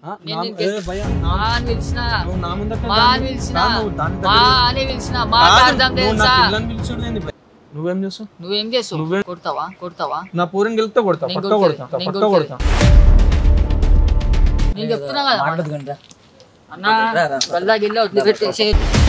ఆ, నేను నా- నీకు ఏ భయ్యా, మా అని పిలిచిన నువ్వు నా ముందట మా దాన్ని- అని పిలిచిన రా నువ్వు దాని మా దగ్గర- అని పిలిచిన కాదు, మాట్లాడదాం నువ్వు నా తెలుసా పిల్లని పిలిచాడు ఏంది భయ్యా? నువ్వేం చేస్తావు నువ్వేం చేస్తావు నువ్వే- కొడతావా కొడతావా నా పూరిని గెలిస్తే కొడతా నేను పక్క కొడతా, కొడతా నేను పక్క కొడతా. కొడతా నేను చెప్తున్నా కదా అన్న గల్లా గిల్లా వదిలిపెట్టేసి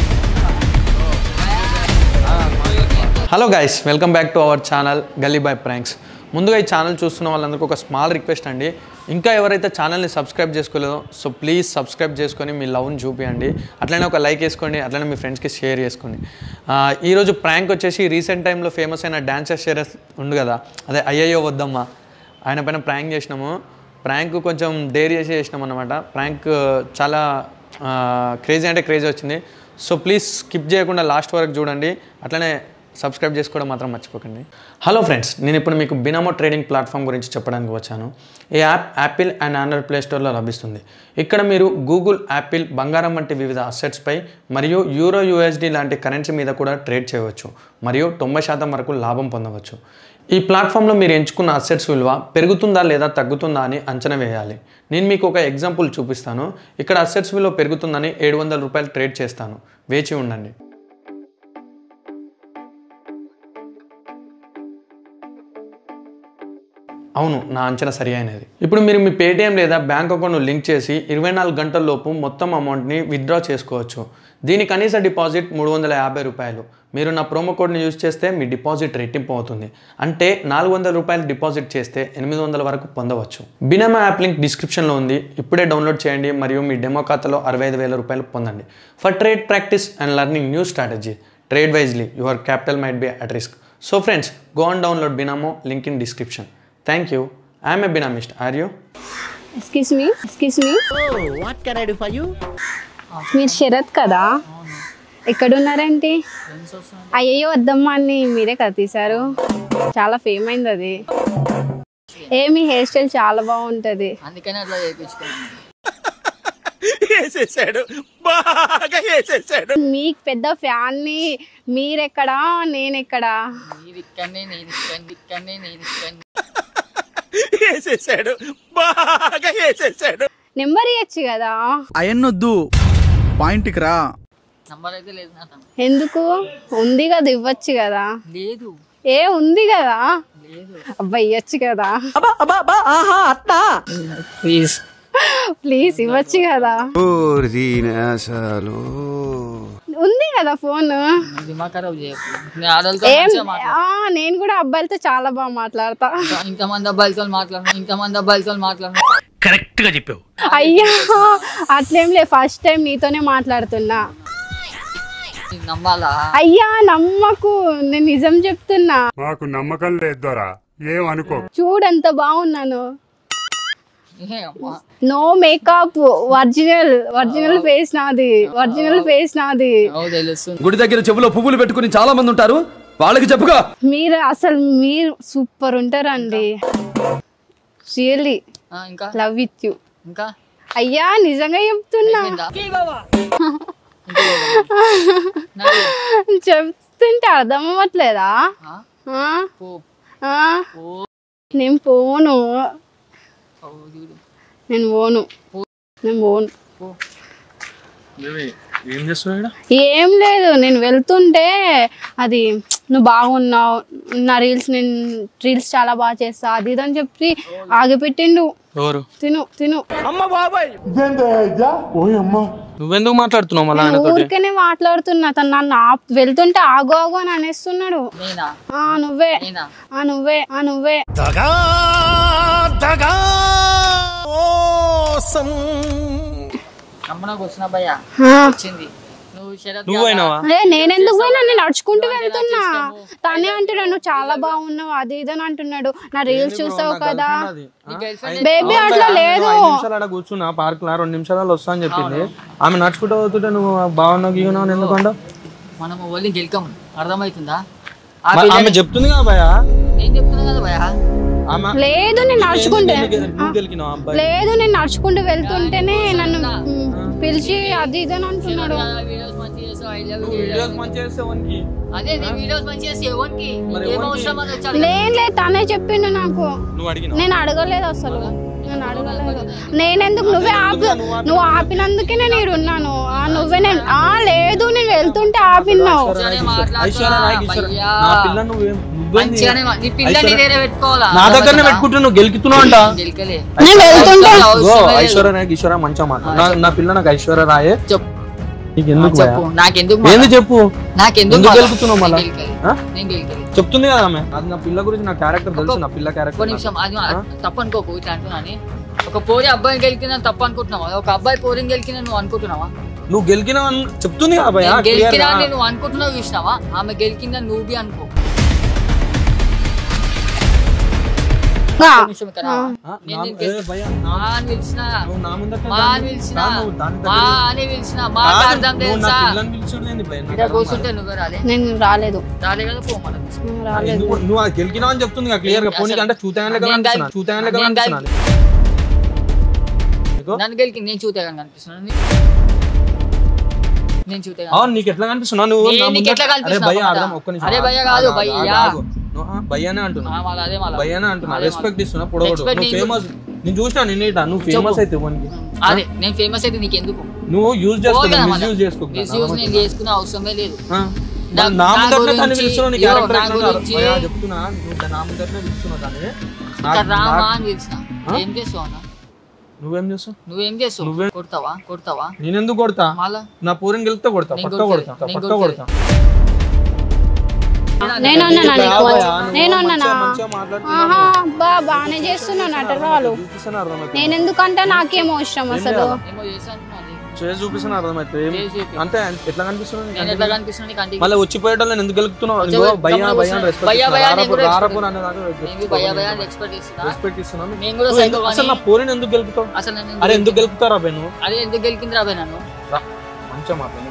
hello guys welcome back to our channel Galli by pranks ముందుగా ఈ ఛానల్ చూస్తున్న వాళ్ళందరికీ ఒక స్మాల్ రిక్వెస్ట్ అండి ఇంకా ఎవరైతే ఛానల్ని సబ్స్క్రైబ్ చేసుకోలేదో సో ప్లీజ్ సబ్స్క్రైబ్ చేసుకొని మీ లవ్ని చూపియండి అట్లనే ఒక లైక్ వేసుకోండి అట్లనే మీ ఫ్రెండ్స్కి షేర్ చేసుకోండి ఆ, ఈరోజు ప్రాంక్ వచ్చేసి రీసెంట్ టైంలో ఫేమస్ అయిన డాన్సర్ షేరస్ ఉంది కదా అదే అయ్యయ్యో వద్దమ్మా ఆయన పైన ప్రాంక్ చేసినాము ప్రాంక్ కొంచెం డేర్ చేసి చేసినాం అనమాట ప్రాంక్ చాలా క్రేజీ అంటే క్రేజీ వచ్చింది సో ప్లీజ్ స్కిప్ చేయకుండా లాస్ట్ వరకు చూడండి అట్లనే సబ్స్క్రైబ్ చేసుకోవడం మాత్రం మర్చిపోకండి హలో ఫ్రెండ్స్ నేను ఇప్పుడు మీకు బినామో ట్రేడింగ్ ప్లాట్ఫామ్ గురించి చెప్పడానికి వచ్చాను ఈ app Apple and Android play స్టోర్లో లభిస్తుంది ఇక్కడ మీరు గూగుల్ యాపిల్ బంగారం వంటి వివిధ అసెట్స్పై మరియు యూరో యూఎస్డి లాంటి కరెన్సీ మీద కూడా ట్రేడ్ చేయవచ్చు మరియు తొంభై శాతం వరకు లాభం పొందవచ్చు ఈ ప్లాట్ఫామ్లో మీరు ఎంచుకున్న అసెట్స్ విలువ పెరుగుతుందా లేదా తగ్గుతుందా అని అంచనా వేయాలి నేను మీకు ఒక ఎగ్జాంపుల్ చూపిస్తాను ఇక్కడ అసెట్స్ విలువ పెరుగుతుందని ఏడు వందల రూపాయలు ట్రేడ్ చేస్తాను వేచి ఉండండి అవును నా అంచనా సరి అయినది ఇప్పుడు మీరు మీ పేటిఎం లేదా బ్యాంక్ అకౌంట్ను లింక్ చేసి ఇరవై నాలుగు గంటల లోపు మొత్తం అమౌంట్ని విత్డ్రా చేసుకోవచ్చు దీని కనీస డిపాజిట్ మూడు వందల యాభై రూపాయలు మీరు నా ప్రోమో కోడ్ని యూజ్ చేస్తే మీ డిపాజిట్ రెట్టింపు అవుతుంది అంటే నాలుగు వందల రూపాయలు డిపాజిట్ చేస్తే ఎనిమిది వందల వరకు పొందవచ్చు బినమా యాప్ లింక్ డిస్క్రిప్షన్లో ఉంది ఇప్పుడే డౌన్లోడ్ చేయండి మరియు మీ డెమో ఖాతాలో అరవై ఐదు వేల రూపాయలు పొందండి for trade practice and learning new strategy trade wisely your capital might be at risk so friends go on download Binomo link in description thank you I'm a Binomist are you excuse me excuse me మీరు శరత్ కదా ఎక్కడున్నారేంటి అయ్యయ్యో వద్దమ్మా అని మీరే కదా తీశారు చాలా fame అయింది అది ఏ మీ హెయిర్ స్టైల్ చాలా బాగుంటది అందుకనే అట్లా చేయించుకున్నాను మీకు పెద్ద ఫ్యాన్ ని మీరెక్కడా నేనెక్కడా నీది ఇక్కడనే నేను ఇక్కడ ఇక్కడనే నేను ఇక్కడ నెంబర్ ఇవ్వచ్చు కదా అయన్నొద్దు పాయింట్కి రా నంబర్ అయితే లేదు నా తమ్ముడు. ఎందుకు ఉంది కదా ఇవ్వచ్చు కదా లేదు ఏ ఉంది కదా లేదు అబ్బా ఇవ్వచ్చు కదా ప్లీజ్ ప్లీజ్ ఇవ్వచ్చు కదా ఉంది కదా ఫోన్ దిమాగ్ ఖరాబ్ చేయకు నేను ఆడలతో ఏం మంచిగా మాట్లాడు ఆ, నేను కూడా అబ్బాయిలతో చాలా బాగా మాట్లాడతా ఇంతమంది అబ్బాయిలతో మాట్లాడు ఇంతమంది అబ్బాయిలతో మాట్లాడు అయ్యా అట్లేం లే ఫస్ట్ టైం నీతోనే మాట్లాడుతున్నా నీకు నమ్మాలా అయ్యా నమ్మకు నేను నిజం చెప్తున్నా మాకు నమ్మకం లేదు దొరా ఏం అనుకో చూడంత బాగున్నాను ఏ అమ్మా no makeup original original face నాది ఒరిజినల్ ఫేస్ నాది ఓ తెలుస్తుంది గుడి దగ్గర చెవులో పువ్వులు పెట్టుకుని చాలా మంది ఉంటారు వాళ్ళకి చెప్పుగా మీరు అసలు మీరు సూపర్ ఉంటారండి రియల్లీ ఆ, ఇంకా లవ్ విత్ యూ ఇంకా అయ్యా నిజంగా చెప్తున్నా అయిపోయిందా? ఇంకా లేదా? నాది. చెప్తుంటే అర్థం అవ్వట్లేదా ఆ? ఆ? పో ఆ? పో నేను పోను ఓ, చూడు. నేను పోను నేను పోను పో ఏం చేస్తావు ఇక్కడ ఏం లేదు నేను వెళ్తుంటే అది నువ్వు బాగున్నావు నా రీల్స్ నేను రీల్స్ చాలా బాగా చేస్తా అది ఇది అని చెప్పి ఆగిపెట్టిండు ఎవరు తిను తిను నువ్వెందుకు మాట్లాడుతున్నావు మళ్ళీ నేను ఆయనతోటి ఊరికేనే మాట్లాడుతున్నా తను నన్ను ఆప్ వెళ్తుంటే ఆగు ఆగు అని అనేస్తున్నాడు నేనా ఆ నువ్వే నేనా ఆ నువ్వే ఆ నువ్వే నమ్మడానికి వచ్చిన భయ్యా ఆ. వచ్చింది నువ్వు శరత్ నువ్వు అయినావా అదే నేనెందుకు పోయినా నేను నడుచుకుంటూ వెళ్తున్నా తనే అంటున్నాడు నువ్వు చాలా బాగున్నావు అది ఇది అని అంటున్నాడు నా రీల్స్ చూసావు కదా బేబీ అట్లా లేదు ఐదు నిమిషాలు ఆడ కూర్చున్నా పార్క్ లా రెండు నిమిషాలు వస్తా అని చెప్పింది ఆమె నడుచుకుంటూ పోతుంటే నువ్వు బాగున్నావు గీగున్నావు ఎందుకంటావు మనం ఓన్లీ గెలికాం అర్థమవుతుందా ఆ మరి పిల్లని- ఆమె చెప్తుంది కదా భయ నేను చెప్తున్నా కదా భయ్యా ఆమె లేదు నేను నడుచుకుంటే నువ్వు గెలికినావు ఆ అబ్బాయి లేదు నేను నడుచుకుంటూ వెళ్తుంటేనే నన్ను మ్, పిలిచి అది ఇది అని అంటున్నాడు వీడియోస్ మంచిగా చేస్తావు ఐ లవ్ నువ్వు వీడియోస్ మంచిగా చేస్తే వానికి అదే నేను వీడియోస్ మంచిగా చేస్తే ఎవరికి మరి ఏం ఎవరికి? అవసరం అని వచ్చాడు లేదు లేదు తనే చెప్పిండు నాకు నువ్వు అడిగినావు నేను అడగలేదు అసలు నేను అడగలేదు నేనెందుకు నువ్వే ఆపి నువ్వు ఆపినందుకే నేను ఇక్కడ ఉన్నాను ఆ, నువ్వే నేను ఆ లేదు నేను వెళ్తుంటే ఆపినావు మంచిగానే ఐశ్వర్య నాయక్ మాట్లాడుతున్నా ఈశ్వర భయ్యా. నా పిల్ల నువ్వేం నువ్వేంది మంచిగానే మా- నీ పిల్లని వేరే పెట్టుకోవాలా నా దగ్గరనే పెట్టుకుంటున్నావు నువ్వు గెలుకుతున్నావు అంట గెలకలే నేను వెళ్తుంటే ఓ, అవసరమే లేదు. ఐశ్వర్య నాయక్ ఈశ్వర మంచిగా మాట్లాడు నా- నా పిల్ల నాకు ఐశ్వర్య రాయే చెప్పు నీకు ఎందుకు చెప్పు భయ? నాకెందుకు ఏంది చెప్పు నాకెందుకు ఎందుకు మళ్ళా? గెలుకుతున్నావు మళ్ళా? నేను గెలకలే. ఆ? నేను గెలకలే చెప్తుంది కదా ఆమె అది నా పిల్ల గురించి నా క్యారెక్టర్ తెలుసు నా పిల్ల ఒక క్యారెక్టర్ నిమిషం అది తప్పు అనుకోకు ఇట్లా అంటున్నాని ఒక పోరి అబ్బాయిని గెలికినా తప్పు అనుకుంటున్నావా ఒక అబ్బాయి పోరిని గెలికినా నువ్వు అనుకుంటున్నావా నువ్వు గెలికిన చెప్తుంది కదా భయ నేను గెలికినా అని నువ్వు అనుకుంటున్నావు చూసినావా ఆమె గెలికిందా నువ్వు బి అనుకో ఆ, ఒక నిమిషం ఇక్కడ రా. నేను నిన్ను గెలికి- మా అని పిలిచిన మా అని పిలిచిన మా అని పిలిచిన మా అర్థం తెలుసా ఇక్కడ కూర్చుంటే నువ్వే రాలే నేను రాలేదు రాలే కదా పో మళ్ళా. నేను రాలేదు నువ్వు అది గెలికినా అని చెప్తుంది కదా క్లియర్ గా పోనీ అంటే చూతాయని లెక్క నేను కనిపిస్తున్నా గెలి- చూతాయని లెక్క నేను కనిపిస్తున్నా నీకు? నన్ను గెలికి నేను చూతే కనిపిస్తున్నాను నేను చూతే అవును నీకు ఎట్లా కనిపిస్తున్నావు నువ్వు నేను నా నీకు ముందర- ఎట్లా అరే కనిపిస్తున్నావు భయ్య అబద్ధం? అర్థం ఒక్క నిమిషం అరే ఆగు, భయ్య కాదు, ఆగు, భయ్య. ఆగు, ఆగు. నువ్వు, ఆ, భయ్యనే అంటున్నా అదే మళ్ళా భయ్యనే అంటున్నా అదే రెస్పెక్ట్ ఇస్తున్నా పొడవడు Respect నువ్వు నీకు- ఫేమస్ నేను చూసినా నిన్న ఇట నువ్వు ఫేమస్ అయితే ఇవ్వనికి అదే నేను ఫేమస్ అయితే నీకు ఎందుకు నువ్వు యూజ్ చేసుకో పోగలమా మిస్ యూజ్ చేసుకో మిస్యూజ్ నేను చేసుకునే అవసరమే లేదు ఆ. నా- నా నా ముందరనే గురించి- దాన్ని పిలుస్తున్నావు నీ ఇదిగో, క్యారెక్టర్ నా ఎట్లా గురించి- భయ్యా చెప్తున్నా నువ్వు నా ముందరనే పిలుస్తున్నావు దాన్ని ఇక్కడ నాకు- రామా నాకు- అని పిలిచిన ఏం చేస్తావు అన్న నువ్వేం చేస్తావు నువ్వేం చేస్తావు నువ్వే- కొడతావా కొడతావా నేను ఎందుకు కొడతా మళ్ళా నా పూరిని గెలిపితే కొడతా నేను పక్క కొడతా. కొడతా నేను పక్క కొడతా. కొడతా నేను అన్నానా నీకు రాబోయా, నువ్వు నేను మంచిగా- అన్నానా మంచిగా మాట్లాడుతున్నావు. ఆహా బా బాగానే చేస్తున్నావు నటరాలు చూపిస్తాను అర్థమవుతుంది నేను ఎందుకంటే నాకేం అవసరం అసలు ఏమో చేశాను అది చేసి చూపిస్తాను అర్థమవుతుంది ఏం- చేసి చూపి. అంటే ఎట్లా కనిపిస్తుంది నీకు? నేను ఎట్లా కనిపిస్తుంది నీకు కంటికి మళ్ళీ వచ్చిపోయేటోళ్ళు నేను ఎందుకు గెలుపుతున్నావు వచ్చే ఇదిగో వాళ్ళు భయ్యా గమ్మున భయ్యా అని కూర్చున్నారు. రెస్పెక్ట్ భయ్యా, భయ్యా అని కూడా రారపు respect అనే దాకా నేను భయ్యా భయ్యా అని ఎక్స్పెక్ట్ చేస్తున్నా రెస్పెక్ట్ ఇస్తున్నాను నేను కూడా నువ్వు సైకో ఎందుకు- అసలు నా కానీ పోరిని ఎందుకు గెలుపుతావు అసలు నేను అరే ఎందుకు గెలుపుతారా బే నువ్వు అదే ఎందుకు గెలికింది రాబోయే నన్ను రా, మంచిగా మాట్లాడు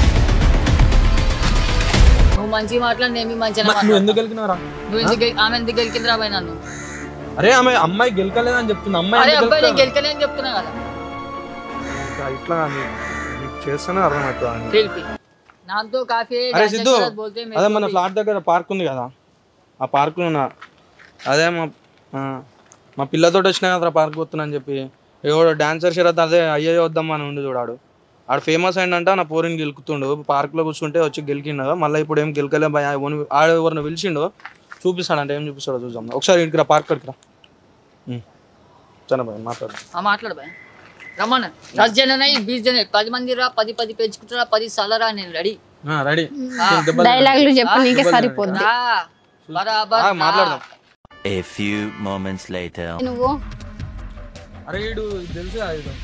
నువ్వు మంచి మాట్లాడి నేను మంచిగా మరి నువ్వు ఎందుకు గెలికినారా నువ్వు ఎందుకు గెలి- ఆమె ఎందుకు గెలికింది రాబోయే నన్ను అరే ఆమె అమ్మాయి గెలకలేదని చెప్తుంది అమ్మాయి అరే ఎందుకు అబ్బాయి నేను గెలుపుతావు? గెలికలే అని చెప్తున్నా కదా ఇంకా ఇట్లా నీ- నీకు చేస్తేనే అర్థమవుతుంది తెలిపి నాతో కాఫీ అరే సిద్ధు బోల్తే అదే మన ఫ్లాట్ దగ్గర పార్క్ ఉంది కదా ఆ పార్క్ లో నా అదే మా ఆ, మా పిల్లతో వచ్చినా కదా పార్క్ పోతున్నా అని చెప్పి ఎవడో డాన్సర్ షరత్ అదే అయ్యో వద్దాం అని ఉండి చూడాడు ఆడు ఫేమస్ అయిందంట నా పోరిని గెలుకుతుండు పార్క్ లో కూర్చుంటే వచ్చి గెలికిండు మళ్ళీ ఇప్పుడు ఏం గెలకలే భయ ఎవరిని- ఆడు ఎవరిని పిలిచిండు చూపిస్తాడంట ఏం చూపిస్తాడో చూద్దాం ఒకసారి ఇంటికి రా పార్క్ కడికి రా ఉం. సరే భయ మాట్లాడు ఆ మాట్లాడు బాయ్ రమ్మన్న దస్ జననే బీస్ జన పది మంది రా పది పది పెంచుకుంటారా పది సాలరా నేను రెడీ రెడీ డైలాగులు చెప్పు నీకే సరిపోద్ది రా బరాబర్ రా. మాట్లాడదాం A few moments later. నువ్వు అరే వీడు తెలుసు కదా వీడు.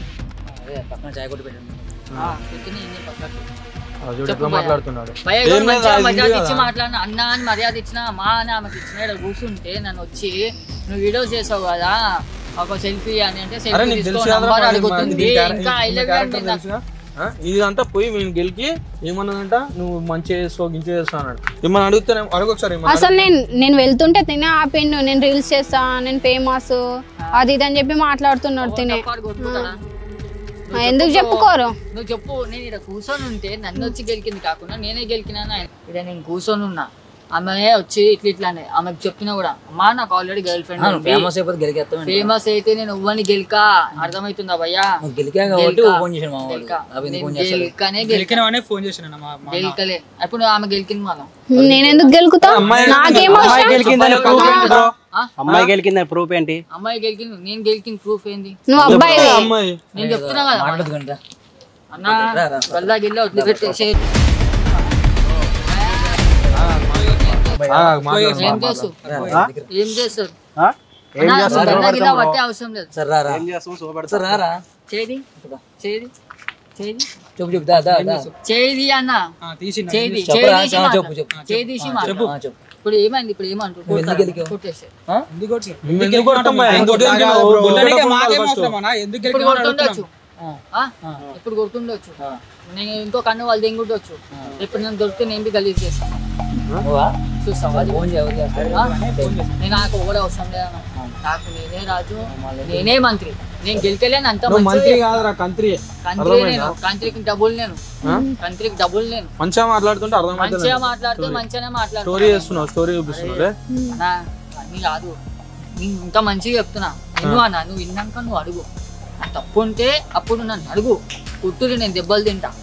ఆ, పెట్టిన ఇన్ని పక్కకు. ఆ, చూడు చెప్పు ఎట్లా భయ్యా. మాట్లాడుతున్నాడు భయ్య ఏం ఏదో లేదు, మంచిగా అది మర్యాద ఉంది ఇచ్చి కదా. మాట్లాడిన అన్న అని మర్యాద ఇచ్చిన మా అని ఆమెకి ఇచ్చిన ఈడ కూర్చుంటే నన్ను వచ్చి నువ్వు వీడియోస్ చేసావు కదా ఒక సెల్ఫీ అని అంటే అరే సెల్ఫీ నీకు తీసుకో తెలుసు కదరా నంబర్ మరి అడుగుతుంది దీని క్యారె- ఇంకా ఐ దీని లవ్ క్యారెక్టర్ తెలుసుగా? ఆ? ఇదంతా పోయి వీని గెలికి ఏమన్నదంట నువ్వు మంచి చేస్తావు గించి చేస్తావు అన్నాడు ఏమన్నా అడిగితే అడుగు ఒకసారి ఏమన్నా అసలు నేను నేను వెళ్తుంటే తినే ఆపిండు నేను రీల్స్ చేస్తా నేను ఫేమస్ అది ఇది అని చెప్పి మాట్లాడుతున్నాడు తినే కొట్టుకుంటాడా ఆ, ఎందుకు చెప్పుకోరు నువ్వు చెప్పు నేను ఇక్కడ కూర్చొని ఉంటే నన్ను వచ్చి గెలికింది కాకుండా నేనే గెలికినాను ఆయన ఇక్కడ నేను కూర్చొని ఉన్నా ఆమె వచ్చి ఇట్లా ఇట్లా అనే ఆమెకు చెప్పినా కూడా అమ్మా నాకు ఆల్రెడీ గర్ల్ ఫ్రెండ్ ఫేమస్ అయిపోతే గెలికేస్తాం ఫేమస్ అయితే నేను ఇవ్వని గెలికా అర్థమవుతుందా భయ్యా నువ్వు గెలికా కాబట్టి గెలికా. ఫోన్ చేసాను మా వాళ్ళు గెలికా. అవి ఎందుకు ఫోన్ నేను చేస్తారు గెలికనే గెలికా. ఫోన్ చేసిన మా గెలికలే అప్పుడు ఆమె గెలికింది మనం నేను ఎందుకు గెలుకుతా నాకేం అవసరం గెలికిందని ప్రూఫ్ ఏంటి బ్రో ఆ? అమ్మాయి గెలికిందని ప్రూఫ్ ఏంటి అమ్మాయి గెలికింది నేను గెలికిన ప్రూఫ్ ఏంది నువ్వు అబ్బాయి అమ్మాయి నేను చెప్తున్నా కదా మాట్లాడదు కనుక అన్న గల్లా గిల్లా వదిలిపెట్టేసి ఆ, మాట్లాడు. ఏం చేస్తారు ఏం చేస్తారు ఆ? ఏం అన్న, చేస్తావు గల్లా గిల్లా పట్టే అవసరం లేదు సరే రారా ఏం చేస్తావు చూపెడతా సరే రారా చేది చేది చేది చెప్పు చెప్పు దా దా దా చేది అన్న తీసి చేది చెప్పురా, చేదీసి ఆ, మాట్లాడు. చెప్పు, చెప్పు. చేదీసి ఆ, మాట్లాడు. చెప్పు ఇప్పుడు ఏమైంది ఇప్పుడు ఏమంటారు నువ్వు ఎందుకు గెలికావు? కొట్టేసి నువ్వు ఎందుకు కొడతాం భయ్యా? ఎందుకు గెలికినావు? కొట్టడానికి కొట్టడం మాకేం first. అవసరం అన్నా? ఎందుకు ఇప్పుడు గెలికినావు అని కొడుతుండొచ్చు ఆ. ఆ? ఇప్పుడు కొడుతుండొచ్చు నేను ఇంకో కన్ను వాళ్ళు దెంగుండొచ్చు ఇప్పుడు నేను దొరికితే నేను బి గలీజ్ చేస్తాను నువ్వా చూస్తావా అది? ఫోన్ చేయవు చేస్తాడు ఆ? నేను నాకు ఒకటే అవసరం లేదన్న నాకు నేనే రాజు నేనే మంత్రి నేను గెలికలేను అంత నువ్వు మంత్రి మంత్రి కాదురా కంత్రి కంత్రి నేను కంత్రికి డబుల్ నేను కంత్రికి డబుల్ నేను మంచిగా మాట్లాడుతుంటే అర్థమవుతుంది మంచిగా మాట్లాడితే మంచిగానే స్టోరీ మాట్లాడుతున్నా చేస్తున్నావు స్టోరీ చూపిస్తున్నావు రే. అన్నా, అన్నీ కాదు నేను ఇంకా మంచిగా చెప్తున్నా నువ్వు అన్న నువ్వు విన్నాక నువ్వు అడుగు ఆ తప్పు ఉంటే అప్పుడు నన్ను అడుగు కుట్టుని నేను దెబ్బలు తింటా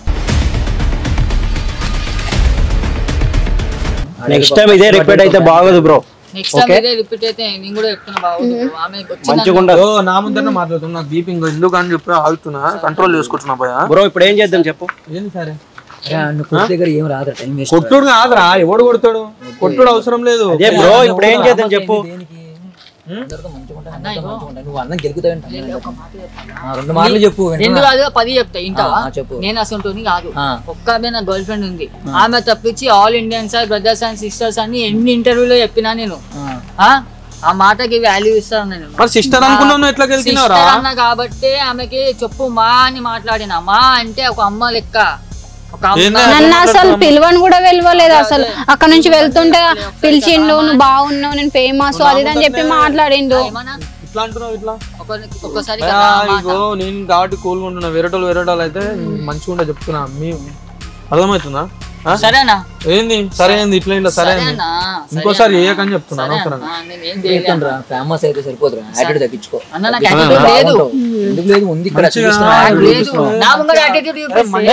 నెక్స్ట్ టైం ఇదే రిపీట్ అయితే బాగోదు బ్రో నెక్స్ట్ టైం ఇదే రిపీట్ అయితే నేను కూడా చెప్తున్నా బాగుంది ఆమె వచ్చిందని మంచిగా ఉండదు ఓ నా ముందర మాట్లాడుతున్నా నాకు బీపీ ఇంకా ఎందుకు అని చెప్పి ఆగుతున్నా కంట్రోల్ చేసుకుంటున్నా భయ బ్రో ఇప్పుడు ఏం చేద్దాం చెప్పు ఏంది సరే నువ్వు కొట్టు దగ్గర ఏం రాదు టైం వేస్ట్ కొట్టుడు కాదురా ఎవడు కొడతాడు కొట్టుడు అవసరం లేదు అదే బ్రో ఇప్పుడు ఏం చేద్దాం చెప్పు దేనికి అందరితో మంచిగా ఉంటాను అందరితో మంచిగా ఉంటాను నువ్వు అన్నం గెలుకుతావు రెండు మాటలు చెప్పు రెండు వింటున్నా? కాదు పది చెప్తా ఇంటావా ఆ, చెప్పు. నేను అసలు కాదు ఆ. ఒక్క ఆమె నా గర్ల్ ఫ్రెండ్ ఉంది ఆమె తప్పించి all Indians brothers and sisters అని ఎన్ని ఇంటర్వ్యూలో చెప్పినా నేను ఆ. ఆ ఆ మాటకి వాల్యూ ఇస్తాను నేను మరి సిస్టర్ అనుకున్నావు ఎట్లా గెలిచినారా Sister అన్న కాబట్టి ఆమెకి చెప్పు మా అని మాట్లాడిన మా అంటే ఒక అమ్మ లెక్క ఒక అమ్మ ఏంది? నన్ను అసలు పిలవని కూడా వెళ్ళలేదు అసలు అక్కడ నుంచి వెళ్తుంటే పిలిచిండు నువ్వు బాగున్నావు నేను ఫేమస్ అది ఇది అని చెప్పి మాట్లాడిండు ఏమన్నా ఇట్లా అంటున్నావు ఇట్లా ఒక- ఒక్కసారి భయ, కదా ఆ మాట. ఇగో నేను కాబట్టి కూల్గా ఉంటున్నా వేరేటోళ్ళు వేరేటోళ్ళు అయితే మంచిగా ఉంటే చెప్తున్నా మీ అర్థమవుతుందా ఆ? సరేనా ఏంది సరే ఏంది ఇట్లా ఇట్లా సరే ఏంది సరేనా ఇంకోసారి ఏయకని చెప్తున్నా అనవసరంగా నేనేం చేయలేను రా ఫేమస్ అయితే సరిపోదురా యాటిట్యూడ్ తగ్గించుకో అన్న నాకు attitude లేదు ఎందుకు లేదు ఉంది ఇక్కడ మంచిగా చూపిస్తున్నా. లేదు నా ముంగడ యాటిట్యూడ్ చూపిస్తే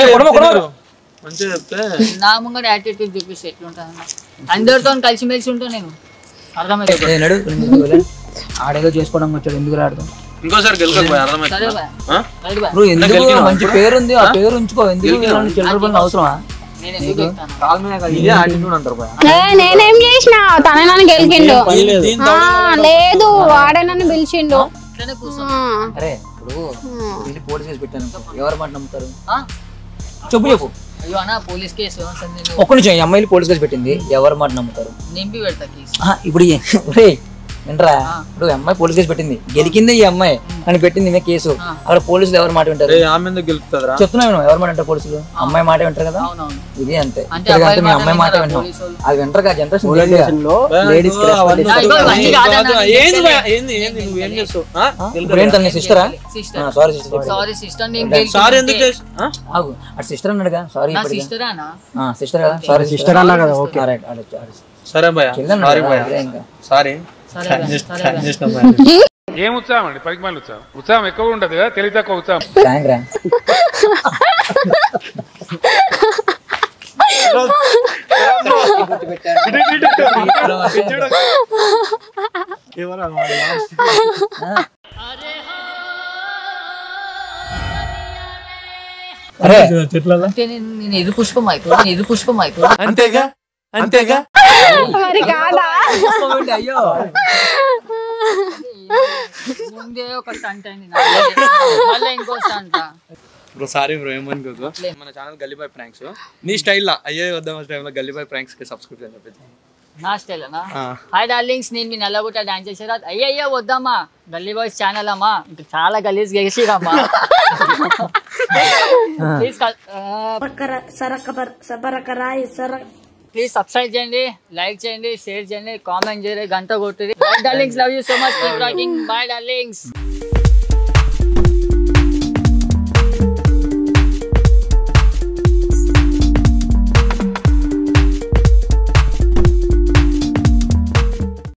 మంచిగా చెప్తే నా ముంగడ యాటిట్యూడ్ చూపిస్తే ఎట్లుంటుంది అన్న అందరితో కలిసిమెలిసి ఉంటా నేను అర్థమైతే ఏ, నడు ముందుకు వెళ్ళు. ఆడేదో చేసుకోవడం వచ్చాడు ఎందుకు రాడదాం ఇంకోసారి గెలకపోయి సరే అర్థమవుతుందా బాయ్ ఆ? రైట్ బాయ్ నువ్వు ఎందుకు మంచి పేరు ఉంది ఆ పేరు ఉంచుకో ఎందుకు ఇలాంటి చిల్లర పనులు అవసరమా నేను ఎందుకు చెప్తాను కాల్ మీద కాదు, ఇదే యాటిట్యూడ్ అంటారు భయ. ఏ, నేనేం చేసిన తనే నన్ను గెలికిండు ఆ, లేదు వాడే నన్ను పిలిచిండు ఇట్లనే కూర్చో ఆ, అరే ఇప్పుడు వెళ్ళి పోలీస్ కేసు పెట్టాను ఎవరు మాట నమ్ముతారు ఆ? చెప్పు చెప్పు అయ్యో అన్న పోలీస్ కేసు అసలు నేను ఒక్క నిమిషం ఈ అమ్మాయిలు పోలీస్ కేసు పెట్టింది ఎవరు మాట నమ్ముతారు నింపి పెడతా కేసు ఆ, ఇప్పుడు ఈ- ఒరేయ్, వినరా ఇప్పుడు ఈ అమ్మాయి పోలీస్ కేసు పెట్టింది గెలికిందే ఈ అమ్మాయి అని పెట్టింది ఈమె కేసు అక్కడ పోలీసులు ఎవరు మాట వింటారు ఏ, ఆమె ఎందుకు గెలుపుతుందిరా చెప్తున్నా నేను ఎవరు మాట వింటారు పోలీసులు అమ్మాయి మాట వింటారు కదా అవునవును ఇది అంతే అంటే ఇక్కడ అబ్బాయిల అంతా మీ మాట అమ్మాయి మాట వినరా వింటాం పోలీసు వాళ్ళు? అది వింటారు కదా జనరేషన్ లో లేడీస్ కి respect ఆ, ఇగో ఇవన్నీ కాదన్న, నేను ఏంది భయ, చెప్పలే. ఏంది ఏంది నువ్వు ఏం చేస్తావు ఆ? ఇప్పుడు ఏంటి తన సిస్టరా sister sorry sister sorry sister నేను సారీ ఎందుకు చేసి ఆ? ఆగు అటు సిస్టర్ అన్నాడుగా సారీ నా ఇప్పటికే సిస్టర్ అన్న సిస్టర్ కదా సారీ సిస్టర్ అన్నా కదా ఓకే రైట్ సరే భయ చెల్లెన్నా సారీ కదా, భయ ఇదే ఇంకా సారీ సరే బాయ్, సరే బాయ్. ఏం ఉత్సాహం అండి పనికి మళ్ళీ ఉత్సాహం ఉత్సాహం ఎక్కువ ఉండదు కదా తెలివి తక్కువ ఉత్సాహం థ్యాంక్ రా అరే అంటే నేను నేను ఎదు పుష్పం అయిపోయి నేను ఎదు పుష్పం అయిపోయి అంతేగా అంతేగా మరి కాదా అయ్యో ముందే ఒక స్టంట్ అయింది నాది. మళ్ళీ ఇంకో స్టంట్ బ్రో సారీ బ్రో ఏమనుకోకు మన ఛానల్ గల్లీబాయ్ ప్రాంక్స్ నీ స్టైల్లో అయ్యే వద్దాం టైంలో గల్లీబాయ్ ప్రాంక్స్ కి సబ్స్క్రైబ్ అని చెప్పేసి నా స్టైల్ అన్నా ఆ. హాయ్ డార్లింగ్స్ నేను మీ నల్లగుట్ట డాన్స్ చేసేదా అయ్యో అయ్యో వద్దామా గల్లీ బాయ్స్ ఛానల్ అమ్మా ఇంకా చాలా గలీజ్ గెలిచిరమ్మా ప్లీజ్ ప్లీజ్ సబ్స్క్రైబ్ చేయండి లైక్ చేయండి షేర్ చేయండి కామెంట్ చేయండి గంట కొట్టుది darlings love you so much keep rocking bye darlings